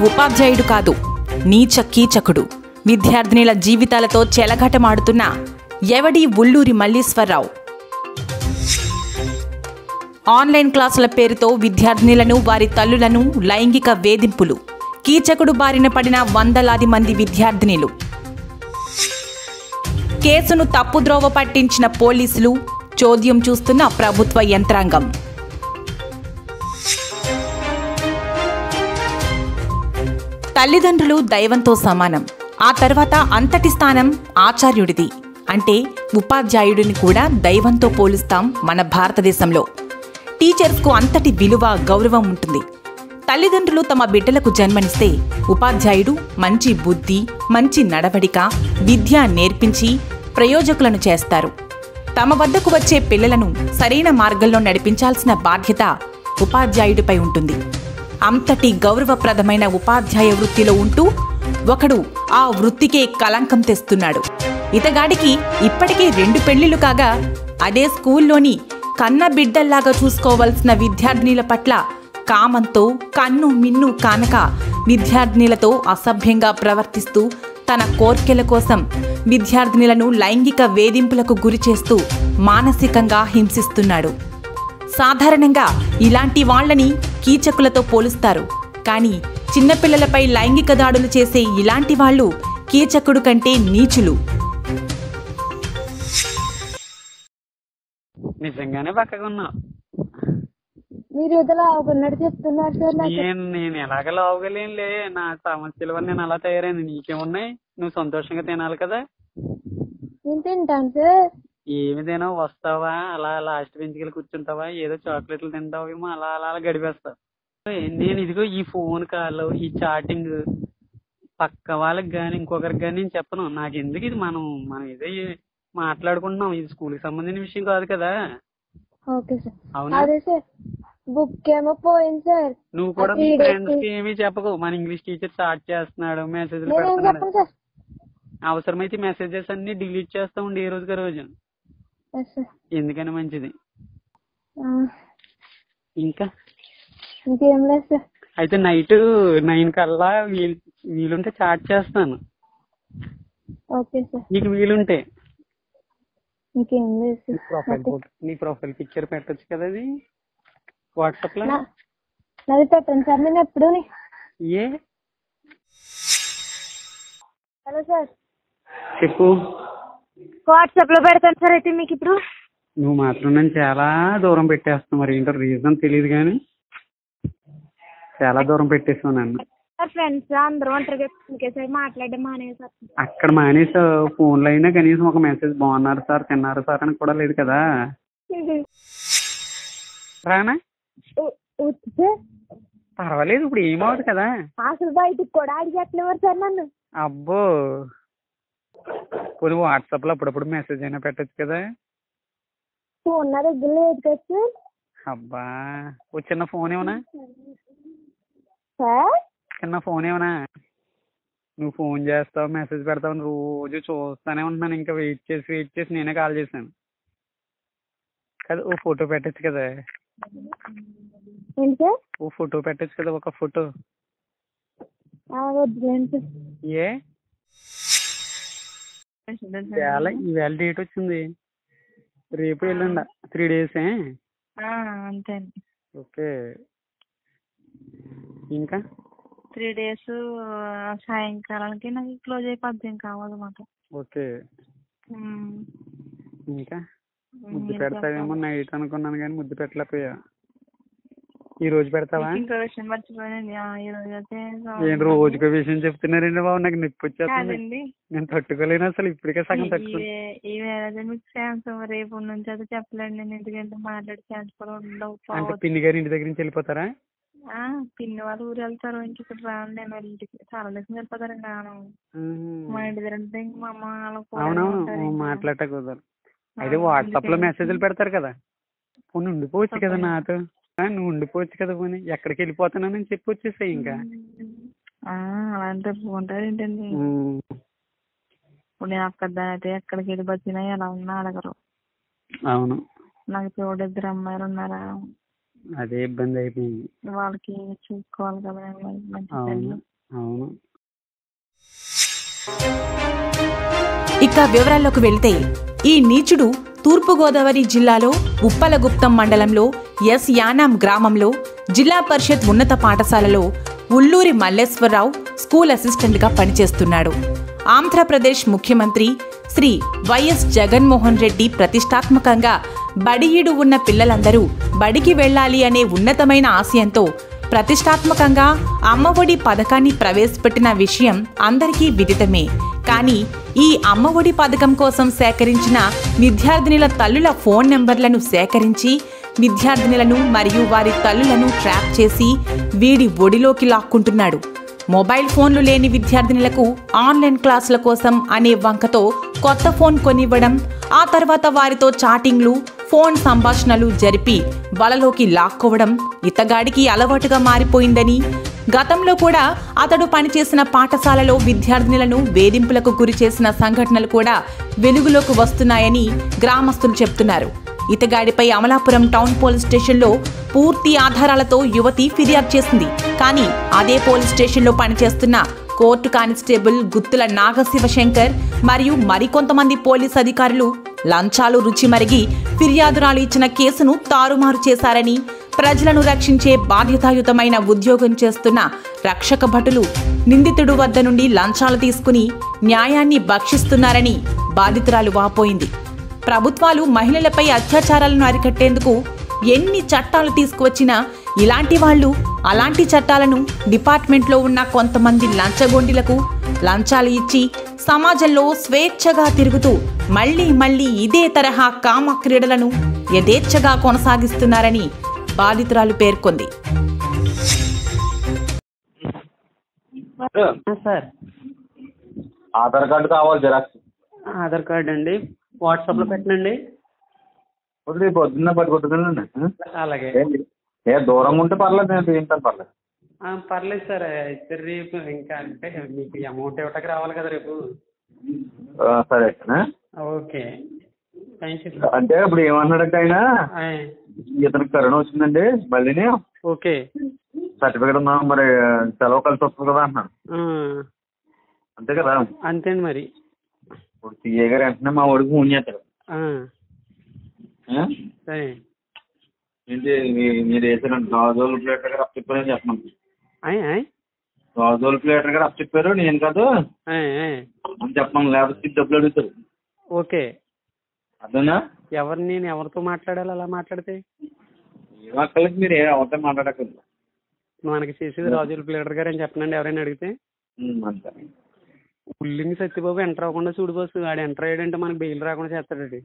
ఉపాధ్యాయుడు కాదు నీచ కీచకుడు విద్యార్థినిల జీవితాలతో చెలఘటమాడుతున్న ఎవడి ఉల్లూరి మల్లీశ్వరరావు ఆన్లైన్ క్లాసుల పేరుతో విద్యార్థినులను వారి తల్లులను లైంగిక వేధింపులు కీచకుడు బారిన పడిన వందలాది మంది విద్యార్థినిలు కేసును తప్పుద్రోవ పట్టించిన పోలీసులు చోద్యం చూస్తున్న ప్రభుత్వ యంత్రాంగం తల్లిదండ్రులు దైవంతో సమానం ఆ తర్వాత అంతటి స్థానం ఆచార్యుడిది అంటే ఉపాధ్యాయుడిని కూడా దైవంతో పోలుస్తాం మన భారతదేశంలో టీచర్స్కు అంతటి విలువ గౌరవం ఉంటుంది తల్లిదండ్రులు తమ బిడ్డలకు జన్మనిస్తే ఉపాధ్యాయుడు మంచి బుద్ధి మంచి నడవడిక విద్య నేర్పించి ప్రయోజకులను చేస్తారు తమ వద్దకు వచ్చే పిల్లలను సరైన మార్గంలో నడిపించాల్సిన బాధ్యత ఉపాధ్యాయుడిపై ఉంటుంది అంతటి గౌరవప్రదమైన ఉపాధ్యాయ వృత్తిలో ఉంటూ ఒకడు ఆ వృత్తికే కలంకం తెస్తున్నాడు ఇతగాడికి ఇప్పటికే రెండు పెళ్లిళ్లు కాగా అదే స్కూల్లోని కన్న బిడ్డల్లాగా చూసుకోవలసిన విద్యార్థినిల పట్ల కామంతో కన్ను మిన్ను కానక విద్యార్థినిలతో అసభ్యంగా ప్రవర్తిస్తూ తన కోర్కెల కోసం విద్యార్థినిలను లైంగిక వేధింపులకు గురి చేస్తూ మానసికంగా హింసిస్తున్నాడు సాధారణంగా ఇలాంటి వాళ్ళని కీచకులతో పోలుస్తారు కానీ చిన్నపిల్లలపై లైంగిక దాడులు చేసే ఇలాంటి వాళ్ళు కీచకుడు కంటే నీచులు నిజంగానే పక్కగా ఉన్నావు మీరు ఏదో లావుకున్నట్టు చెప్తున్నారు సార్ నాకు నేను నేను ఎలాగ లావుగలేనులే నా సమస్యల వల్ల నేను అలా తయారైంది నీకేమున్నాయి నువ్వు సంతోషంగా తినాలి కదా నేను తింటాను సార్ ఏమి తినవు వస్తావా అలా లాస్ట్ బెంచ్కి వెళ్ళి కూర్చుంటావా ఏదో చాక్లెట్లు తింటావేమో అలా అలా అలా గడిపేస్తావు నేను ఇదిగో ఈ ఫోన్ కాల్ ఈ చాటింగ్ పక్క వాళ్ళకి కానీ ఇంకొకరికి కానీ నేను చెప్పను నాకు ఎందుకు ఇది మనం మనం ఏదో ఈ- మాట్లాడుకుంటున్నాం ఇది స్కూల్కి సంబంధించిన విషయం కాదు కదా ఓకే సార్ అవునా అదే సార్ బుక్ ఏమో పోయింది సార్ నువ్వు కూడా అది మీ ఈడే- ఫ్రెండ్స్ కి ఏమీ చెప్పకు మన ఇంగ్లీష్ టీచర్ స్టార్ట్ చేస్తున్నాడు మెసేజ్లు నేనేం పెడుతున్నాడు చెప్పను సార్ అవసరమైతే మెసేజెస్ అన్ని డిలీట్ చేస్తా ఉండి ఏ రోజుకి ఆ రోజు ఎస్ సార్ ఎందుకని మంచిది ఆ, ఇంకా ఇంకేం లేదు సార్ అయితే నైట్ నైన్ కల్లా వీలు వీలుంటే చాట్ చేస్తాను ఓకే సార్ నీకు వీలుంటే ఇంకేం లేదు నీ సార్ ప్రొఫైల్ నాకు- ఫోటో నీ ప్రొఫైల్ పిక్చర్ పెట్టొచ్చు కదా అది వాట్సాప్ లో నా- నాది పెట్టండి సార్ నేను ఎప్పుడు ఏ హలో సార్ చెప్పు వాట్సాప్ లో పెడతాను సార్ అయితే మీకు ఇప్పుడు నువ్వు మాత్రం నన్ను చాలా దూరం పెట్టేస్తావు మరి ఏంటో రీజన్ తెలియదు కానీ చాలా దూరం పెట్టేస్తావు నన్ను సార్ ఫ్రెండ్స్ అందరూ ఒంటరిగా ఇంకేసారి మాట్లాడడం మానేసారు అక్కడ మానేసి ఫోన్లో అయినా కనీసం ఒక మెసేజ్ బాగున్నారు సార్ తిన్నారు సార్ అని కూడా లేదు కదా రానా సార్ పర్వాలేదు ఇప్పుడు ఏమవుతుంది కదా అసలు బయటికి కూడా అడిగేట్లేవారు సార్ నన్ను అబ్బో పోనీ వాట్సాప్ లో అప్పుడప్పుడు మెసేజ్ అయినా పెట్టచ్చు కదా ఫోన్ నా దగ్గర లేదు కదా సార్ అబ్బా ఓ చిన్న ఫోన్ ఏమన్నా సార్ చిన్న ఫోన్ ఏమన్నా నువ్వు ఫోన్ చేస్తావు మెసేజ్ పెడతావు అని రోజు చూస్తానే ఉంటున్నాను ఇంకా వెయిట్ చేసి వెయిట్ చేసి నేనే కాల్ చేశాను కదా ఓ ఫోటో పెట్టచ్చు కదా ఏంటి సార్ ఓ ఫోటో పెట్టచ్చు కదా ఒక ఫోటో ఆ, వద్దులేండి సార్ ఏ ఇవాళ ఈవేళ డేట్ వచ్చింది రేపు ఎల్లుండ త్రీ డేసే అంతే అండి ఓకే ఇంకా త్రీ డేస్ సాయంకాలానికి నాకు క్లోజ్ అయిపోద్ది ఇంకా అవ్వదన్నమాట ఓకే ఇంకా ముద్దు పెడతావేమో నైట్ అనుకున్నాను కానీ ముద్దు పెట్టలేకపోయా ఈ రోజు పెడతావా ఇంకో విషయం మర్చిపోయానండి ఆ, ఈ రోజు అయితే నేను రోజుకో విషయం చెప్తున్నారండి బాబు నాకు నొప్పి వచ్చేస్తుంది కాదండి నేను తట్టుకోలేను అసలు ఇప్పటికే సగం ఈ- తట్టుకో ఈ- ఈ వేళ మీకు ఛాన్స్ రేపు నుంచి అయితే చెప్పలేండి నేను ఎందుకంటే మాట్లాడే ఛాన్స్ కూడా ఉండవు అంటే పోవచ్చు. పిన్ని గారి ఇంటి దగ్గర నుంచి వెళ్ళిపోతారా ఆ, పిన్ని వాళ్ళు ఊరు వెళ్తారు ఇంక ఇక్కడ రాను నేను వాళ్ళ ఇంటికి చాలా లేసి వెళ్ళిపోతారండి ఆను ఉహుం. మా ఇంటి దగ్గర ఉంటే ఇంక మా అమ్మ వాళ్ళ కూడా అవునవును ఉంటారు ఓ, ఇంకా. మాట్లాడటం కుదరదు అయితే ఆ, వాట్సాప్ లో అందుకని. మెసేజ్లు పెడతారు కదా పోనీ ఉండిపోవచ్చు కదా తప్పకుండా. నాతో ఆ, నువ్వు ఉండిపోవచ్చు కదా పోనీ ఎక్కడికి వెళ్ళిపోతున్నానని చెప్పి వచ్చేసాయి ఇంకా ఆ, అలా అంటే బాగుంటారు ఏంటండి ఉమ్. ఇప్పుడు నేను అక్కడ అయితే ఎక్కడికి వెళ్ళి వచ్చినా ఎలా ఉన్నా అడగరు అవును నాకు తోడు ఇద్దరు అమ్మాయిలు ఉన్నారా అదే ఇబ్బంది అయిపోయింది వాళ్ళకి చూసుకోవాలి కదా నేను మంచి అవును పిల్లలు. అవును ఇక వివరాల్లోకి వెళ్తే ఈ నీచుడు తూర్పుగోదావరి జిల్లాలో ఉప్పలగుప్తం మండలంలో ఎస్ యానాం గ్రామంలో జిల్లా పరిషత్ ఉన్నత పాఠశాలలో ఉల్లూరి మల్లేశ్వరరావు స్కూల్ అసిస్టెంట్గా పనిచేస్తున్నాడు ఆంధ్రప్రదేశ్ ముఖ్యమంత్రి శ్రీ వైఎస్ జగన్మోహన్ రెడ్డి ప్రతిష్టాత్మకంగా బడియీడు ఉన్న పిల్లలందరూ బడికి వెళ్ళాలి అనే ఉన్నతమైన ఆశయంతో ప్రతిష్టాత్మకంగా అమ్మఒడి పథకాన్ని ప్రవేశపెట్టిన విషయం అందరికీ విదితమే కానీ ఈ అమ్మఒడి పథకం కోసం సేకరించిన విద్యార్థినుల తల్లుల ఫోన్ నెంబర్లను సేకరించి విద్యార్థినులను మరియు వారి తల్లులను ట్రాప్ చేసి వీడి ఒడిలోకి లాక్కుంటున్నాడు మొబైల్ ఫోన్లు లేని విద్యార్థినులకు ఆన్లైన్ క్లాసుల కోసం అనే వంకతో కొత్త ఫోన్ కొనివ్వడం ఆ తర్వాత వారితో చాటింగ్లు ఫోన్ సంభాషణలు జరిపి వలలోకి లాక్కోవడం ఇతగాడికి అలవాటుగా మారిపోయిందని గతంలో కూడా అతడు పనిచేసిన పాఠశాలలో విద్యార్థినులను వేధింపులకు గురి చేసిన సంఘటనలు కూడా వెలుగులోకి వస్తున్నాయని గ్రామస్తులు చెప్తున్నారు ఇతగాడిపై అమలాపురం టౌన్ పోలీస్ స్టేషన్లో పూర్తి ఆధారాలతో యువతి ఫిర్యాదు చేసింది కానీ అదే పోలీస్ స్టేషన్లో పనిచేస్తున్న కోర్టు కానిస్టేబుల్ గుత్తుల నాగశివశంకర్ మరియు మరికొంతమంది పోలీస్ అధికారులు లంచాలు రుచి మరిగి ఫిర్యాదురాలు ఇచ్చిన కేసును తారుమారు చేశారని ప్రజలను రక్షించే బాధ్యతాయుతమైన ఉద్యోగం చేస్తున్న రక్షక భటులు నిందితుడు వద్ద నుండి లంచాలు తీసుకుని న్యాయాన్ని భక్షిస్తున్నారని బాధితురాలు వాపోయింది ప్రభుత్వాలు మహిళలపై అత్యాచారాలను అరికట్టేందుకు ఎన్ని చట్టాలు తీసుకువచ్చినా ఇలాంటి వాళ్ళు అలాంటి చట్టాలను డిపార్ట్మెంట్లో ఉన్న కొంతమంది లంచగొండిలకు లంచాలు ఇచ్చి సమాజంలో స్వేచ్ఛగా తిరుగుతూ మళ్ళీ మళ్ళీ ఇదే తరహా కామ క్రీడలను యథేచ్ఛగా కొనసాగిస్తున్నారని బాధితురాలు పేర్కొంది సార్ ఆధార్ కార్డు కావాలి జిరాక్స్ ఆధార్ కార్డ్ అండి వాట్సాప్ లో పెట్టనండి వదిలే పొద్దున్న పట్టుకుంటుందండి అలాగే ఏ దూరంగా ఉంటే పర్లేదు నేను ఏంటని పర్లేదు ఆ, పర్లేదు సార్ అయితే రేపు ఇంకా అంటే మీకు అమౌంట్ ఇవ్వటానికి రావాలి కదా రేపు ఆ, సరే ఆ? ఓకే థ్యాంక్ యూ అంటే ఇప్పుడు ఏమన్నాడంటే ఆయన ఇతనికి కరోనా వచ్చిందండి మళ్ళీని ఓకే సర్టిఫికేట్ ఉందా మరి సెలవు కలిసి వస్తుంది కదా అంటున్నాడు ఆ, అంతే కదా అంతే అండి మరి ఇప్పుడు సీఏ గారు వెంటనే మా వాడికి ఫోన్ చేస్తాడు ఆ, ఆ? సరే ఏంటి మీ- మీరు వేసిన రాజోల్ ప్లేటర్ గారు అప్పచెప్పారని చెప్పమని ఆయ్, ఆయ్, రాజోల్ ప్లేటర్ గారు అప్పచెప్పారు నేను కాదు ఆయ్, ఆయ్. అని చెప్పమని లేకపోతే డబ్బులు అడుగుతారు ఓకే అదేనా ఎవరు నేను ఎవరితో మాట్లాడాలి అలా మాట్లాడితే ఏం అక్కర్లేదు మీరు ఏ అవతే మాట్లాడక్కర్లేదు మనకి చేసేది రాజుల ప్లేడర్ గారు అని చెప్పనండి ఎవరైనా అడిగితే ఉమ్, అంతే ఉల్లింగి సత్యబాబు ఎంటర్ అవ్వకుండా చూడు బస్సు ఆడు ఎంటర్ అయ్యాడంటే మనకి బెయిల్ రాకుండా చేస్తాడండి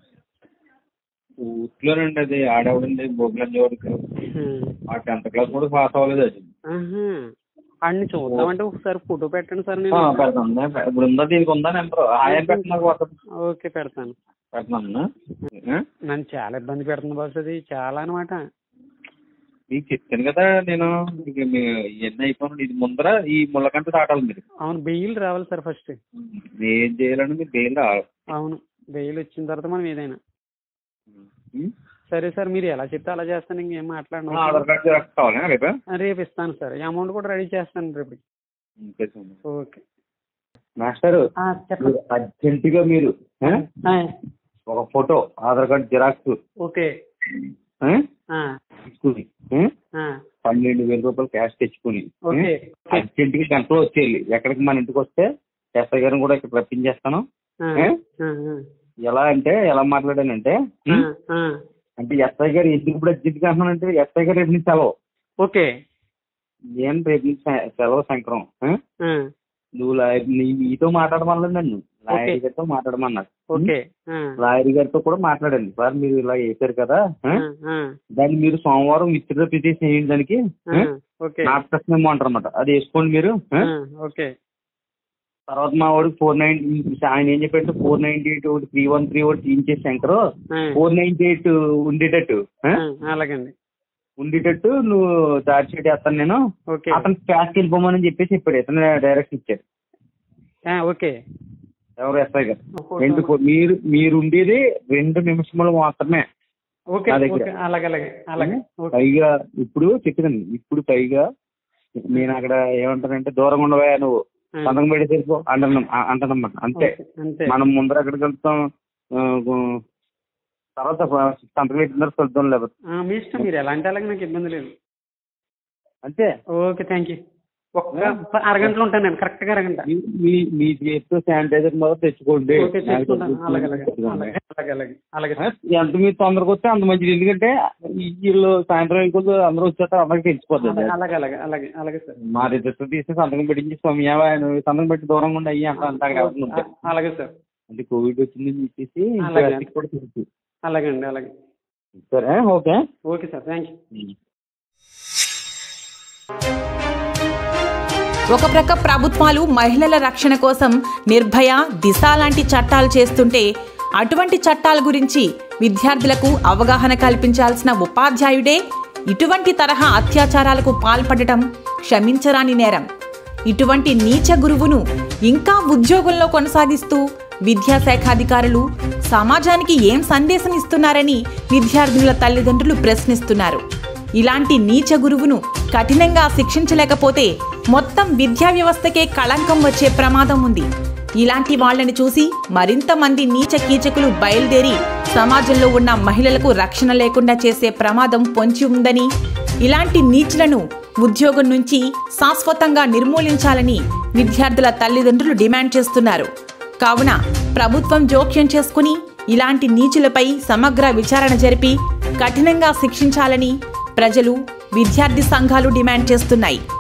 ఊట్లోనండి అది ఆడేవాడండి బొగ్గులండి వాడికి ఆ టెన్త్ క్లాస్ కూడా పాస్ అవ్వలేదు అది ఆహా. ఆడిని చూద్దామంటే ఒకసారి ఫోటో పెట్టండి సార్ ఆ, నేను పెడతాను ఇప్పుడు ఉందా దీనికి ఉందా నెంబర్ ఆయన పెట్టిన నాకు వాట్సాప్ ఓకే పెడతాను పెడతాను ఆ? నన్ను చాలా ఇబ్బంది పెడుతుంది బాస్ అది చాలా అనమాట మీకు చెప్పాను కదా నేను మీకు మీ ఇవన్నీ అయిపోయిన ఇది ముందర ఈ ముళ్ళకంట దాటాలి మీరు అవును బెయిల్ రావాలి సార్ ఫస్ట్ ఏం చేయాలండి మీరు బెయిల్ రావాలి అవును బెయిల్ వచ్చిన తర్వాత మనం ఏదైనా ఉమ్? సరే సార్ మీరు ఎలా చెప్తే అలా చేస్తాను ఇంకేం మాట్లాడను ఆధార్ కార్డు జిరాక్స్ కావాలా రేపు ఆ, రేపు ఇస్తాను సార్ ఈ అమౌంట్ కూడా రెడీ చేస్తాను రేపు ఓకే మాస్టర్ ఆ, చెప్పండి అర్జెంటుగా మీరు ఆ? ఆ, ఒక photo Aadhaar card xerox okay ఆ? ఆ, తీసుకుని ఆ? ఆ, పన్నెండు వేల రూపాయలు క్యాష్ తెచ్చుకుని ఓకే అర్జెంటుగా గంటలో వచ్చేయాలి ఎక్కడికి మన ఇంటికి వస్తే ఎస్ఐ గారిని కూడా ఇక్కడ రప్పించేస్తాను ఆ, ఏ? ఆ, ఎలా అంటే ఎలా మాట్లాడానంటే ఆ, ఉమ్, ఆ, అంటే ఎస్ఐ గారు ఎందుకు ఇప్పుడు అర్జెంట్గా అంటున్నానంటే ఎస్ఐ గారు రేపు నుంచి సెలవు ఓకే నేను రేపు నుంచి సె- సెలవు శంకరం ఆ? ఆ, నువ్వు లాయర్ నీ- నీతో మాట్లాడమన్నది నన్ను లాయర్ ఓకే. గారితో మాట్లాడమన్నారు ఓకే ఆ, లాయర్ గారితో కూడా మాట్లాడండి సార్ మీరు ఇలా చేశారు కదా ఆ? ఆ, ఆ, దాన్ని మీరు సోమవారం విత్డ్రా పిటిషన్ వేయండి దానికి ఆ, ఓకే నాట్ మేము అంటారు అనమాట అది వేసుకోండి మీరు ఆ? ఆ, ఓకే తర్వాత మా వాడికి ఫోర్ నైన్టీ ఆయన ఏం చెప్పాడు ఫోర్ నైన్టీ ఎయిట్ ఒకటి త్రీ వన్ త్రీ ఒకటి చేయించేసి శంకర్ ఆ, ఫోర్ నైన్టీ ఎయిట్ ఉండేటట్టు ఆ? ఆ, అలాగండి ఉండేటట్టు నువ్వు చార్జ్ షీట్ వేస్తాను నేను ఓకే అతను క్యాష్కి వెళ్ళిపోమని చెప్పేసి చెప్పాడు ఇతను డైరెక్షన్ ఇచ్చాడు ఆ, ఓకే ఎవరు ఎస్ఐ గారు రెండు కో- మీరు మీరు ఉండేది రెండు నిమిషములు మాత్రమే ఓకే నా దగ్గర. ఓకే అలాగే అలాగే అలాగే ఓకే పైగా ఇప్పుడు చెప్పినండి ఇప్పుడు పైగా నేను అక్కడ ఏమంటానంటే దూరంగా ఉండవా నువ్వు ఆ, సంతకం పెట్టి తెలిపో అంటున్నాం అంటానమాట అంతే ఓకే, అంతే మనం ముందర ఎక్కడికి వెళ్తాం ఆ, గు- తర్వాత సంతకం పెట్టిన తర్వాత కలుద్దాం లేకపోతే ఆ, మీ ఇష్టం మీరు ఎలా అంటే అలాగే నాకు ఇబ్బంది లేదు అంతే ఓకే థ్యాంక్ యూ ఒక్క అరగంటలో ఉంటాను నేను కరెక్ట్ గా అరగంట మీ- మీ మీ చేతితో శానిటైజర్ మొదలు తెచ్చుకోండి ఓకే తెచ్చుకుంటాను అలాగే అలాగే అలాగే అలాగే అలాగే అలాగే ఆ, ఎంత మీరు తొందరగా వస్తే అంత మంచిది ఎందుకంటే ఈ- వీళ్ళు సాయంత్రం అయిపోతే అందరూ వచ్చేట అందరికి తెలిసిపోతుంది అలాగే అలాగే అలాగే అలాగే సార్ మా రిజిస్టర్ తీసి సంతకం పెట్టించి స్వామి ఏవా నువ్వు సంతకం పెట్టి దూరంగా ఉండి అయ్యి అంట అంతా అక్కడ ఎవరు ఉంటే. ఆ, అలాగే సార్ అంటే కోవిడ్ వచ్చింది అని చెప్పేసి ఇంకా అలాగే. అది కూడా తెలుసు. అలాగే అండి అలాగే సరే okay okay sir thank you ఒక ప్రక్క ప్రభుత్వాలు మహిళల రక్షణ కోసం నిర్భయ దిశ లాంటి చట్టాలు చేస్తుంటే అటువంటి చట్టాల గురించి విద్యార్థులకు అవగాహన కల్పించాల్సిన ఉపాధ్యాయుడే ఇటువంటి తరహా అత్యాచారాలకు పాల్పడటం క్షమించరాని నేరం ఇటువంటి నీచ గురువును ఇంకా ఉద్యోగంలో కొనసాగిస్తూ విద్యాశాఖ అధికారులు సమాజానికి ఏం సందేశం ఇస్తున్నారని విద్యార్థినుల తల్లిదండ్రులు ప్రశ్నిస్తున్నారు ఇలాంటి నీచ గురువును కఠినంగా శిక్షించలేకపోతే మొత్తం విద్యా వ్యవస్థకే కళంకం వచ్చే ప్రమాదం ఉంది ఇలాంటి వాళ్ళని చూసి మరింత మంది నీచ కీచకులు బయలుదేరి సమాజంలో ఉన్న మహిళలకు రక్షణ లేకుండా చేసే ప్రమాదం పొంచి ఉందని ఇలాంటి నీచులను ఉద్యోగం నుంచి శాశ్వతంగా నిర్మూలించాలని విద్యార్థుల తల్లిదండ్రులు డిమాండ్ చేస్తున్నారు కావున ప్రభుత్వం జోక్యం చేసుకుని ఇలాంటి నీచులపై సమగ్ర విచారణ జరిపి కఠినంగా శిక్షించాలని ప్రజలు విద్యార్థి సంఘాలు డిమాండ్ చేస్తున్నాయి